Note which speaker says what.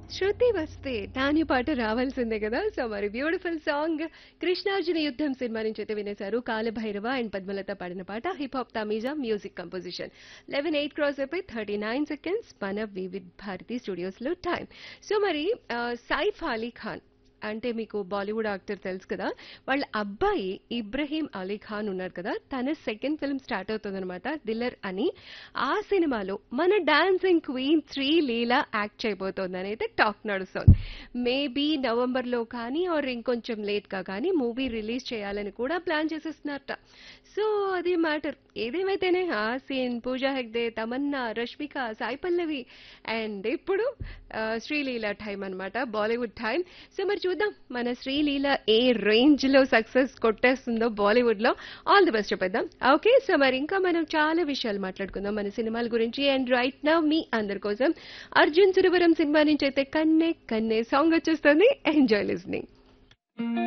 Speaker 1: శృతి వస్తే దాని పాట రావాల్సిందే కదా సో మరి బ్యూటిఫుల్ సాంగ్ కృష్ణార్జున యుద్ధం సినిమా నుంచి అయితే వినేశారు కాలభైరవ అండ్ పద్మలత పాడిన పాట hip hop Tamizha music composition eleven eight cross అయిపోయి థర్టీ నైన్ సెకండ్స్ మన వివిధ్ భారతి స్టూడియోస్ లో టైం సో మరి ఆ, సైఫ్ అలీ ఖాన్ అంటే మీకు బాలీవుడ్ యాక్టర్ తెలుసు కదా వాళ్ళ అబ్బాయి ఇబ్రహీం అలీ ఖాన్ ఉన్నారు కదా తన సెకండ్ ఫిల్మ్ స్టార్ట్ అవుతుందన్నమాట దిల్లర్ అని ఆ సినిమాలో మన dancing queen Sree Leela act చేయబోతోందని అయితే టాక్ నడుస్తోంది మేబీ నవంబర్లో కానీ ఆర్ ఇంకొంచెం లేట్గా కానీ మూవీ రిలీజ్ చేయాలని కూడా ప్లాన్ చేసేస్తున్నారట సో అది మ్యాటర్ ఏదేమైతేనే ఆ సీన్ పూజా హెగ్డే తమన్నా రష్మిక సాయి పల్లవి అండ్ ఇప్పుడు ఆ, శ్రీలీల టైం అన్నమాట బాలీవుడ్ టైం సో మరి చూద్దాం మన శ్రీలీల ఏ రేంజ్ లో సక్సెస్ కొట్టేస్తుందో బాలీవుడ్ లో ఆల్ ది బెస్ట్ చెప్పేద్దాం ఓకే సో మరి ఇంకా మనం చాలా విషయాలు మాట్లాడుకుందాం మన సినిమాల గురించి అండ్ రైట్ నా మీ అందరి కోసం అర్జున్ సురవరం సినిమా నుంచి అయితే కన్నే కన్నే సాంగ్ వచ్చేస్తుంది ఎంజాయ్ లిస్నింగ్